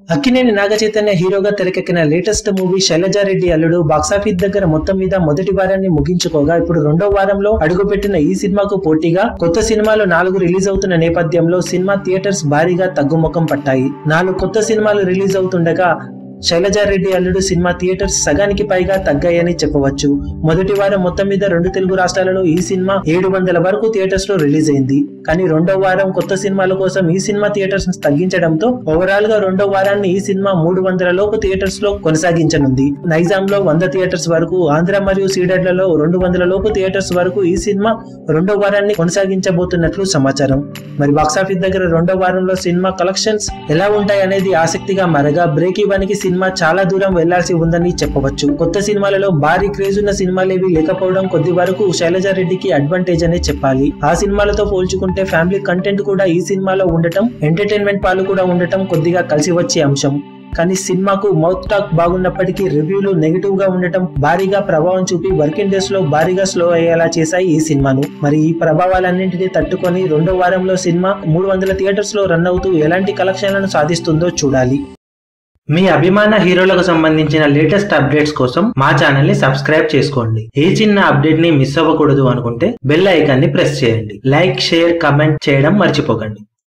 అక్కినేని నాగ చైతన్య హీరోగా తెరకెక్కిన latest movie Sailaja Reddy అల్లుడు బాక్సాఫీస్ దగ్గర మొత్తం మీద మొదటి వారాన్ని ముగించుకోగా ఇప్పుడు రెండో వారంలో అడుగుపెట్టిన ఈ సినిమాకు పోటీగా కొత్త సినిమాలు నాలుగు రిలీజ్ అవుతున్న నేపథ్యంలో సినిమా థియేటర్స్ భారీగా తగ్గుముఖం పట్టాయి నాలుగు కొత్త సినిమాలు రిలీజ్ అవుతుండగా శైలజారెడ్డి అల్లుడు సినిమా థియేటర్స్ సగానికి పైగా తగ్గాయని చెప్పవచ్చు మొదటి వారం మొత్తం మీద రెండు తెలుగు రాష్ట్రాలలో ఈ సినిమా ఏడు వందల వరకు థియేటర్స్ లో రిలీజ్ అయింది కానీ రెండో వారం కొత్త సినిమాల కోసం ఈ సినిమా థియేటర్స్ తగ్గించడంతో ఓవరాల్ గా రెండో వారాన్ని ఈ సినిమా మూడు వందల లోపు థియేటర్స్ లో కొనసాగించనుంది నైజాం లో వంద థియేటర్స్ వరకు ఆంధ్ర మరియు సీడెడ్లలో రెండు వందల లోపు థియేటర్స్ వరకు ఈ సినిమా రెండో వారాన్ని కొనసాగించబోతున్నట్లు సమాచారం మరి బాక్సాఫీస్ దగ్గర రెండో వారంలో సినిమా కలెక్షన్స్ ఎలా ఉంటాయి అనేది ఆసక్తిగా మరగా బ్రేక్ ఇవ్వడానికి సినిమా చాలా దూరం వెళ్లాల్సి ఉందని చెప్పవచ్చు కొత్త సినిమాలలో భారీ క్రేజ్ ఉన్న సినిమాలేవి లేకపోవడం కొద్ది వరకు శైలజారెడ్డికి అడ్వాంటేజ్ అనే చెప్పాలి ఆ సినిమాలతో పోల్చుకుంటే ఫ్యామిలీ కంటెంట్ కూడా ఈ సినిమాలో ఉండటం ఎంటర్టైన్మెంట్ పాలు కూడా ఉండటం కొద్దిగా కలిసి వచ్చే అంశం కానీ సినిమాకు మౌత్ టాక్ బాగున్నప్పటికీ రివ్యూలు నెగిటివ్ గా ఉండటం భారీగా ప్రభావం చూపి వర్కింగ్ డేస్ లో భారీగా స్లో అయ్యేలా చేశాయి ఈ సినిమాను మరి ఈ ప్రభావాలన్నింటినీ తట్టుకొని రెండో వారంలో సినిమా మూడు వందల థియేటర్స్ లో రన్ అవుతూ ఎలాంటి కలెక్షన్లను సాధిస్తుందో చూడాలి మీ అభిమాన హీరోలకు సంబంధించిన లేటెస్ట్ అప్డేట్స్ కోసం మా ఛానల్ ని సబ్స్క్రైబ్ చేసుకోండి ఏ చిన్న అప్డేట్ ని మిస్ అవ్వకూడదు అనుకుంటే బెల్ ఐకాన్ ని ప్రెస్ చేయండి లైక్ షేర్ కమెంట్ చేయడం మర్చిపోకండి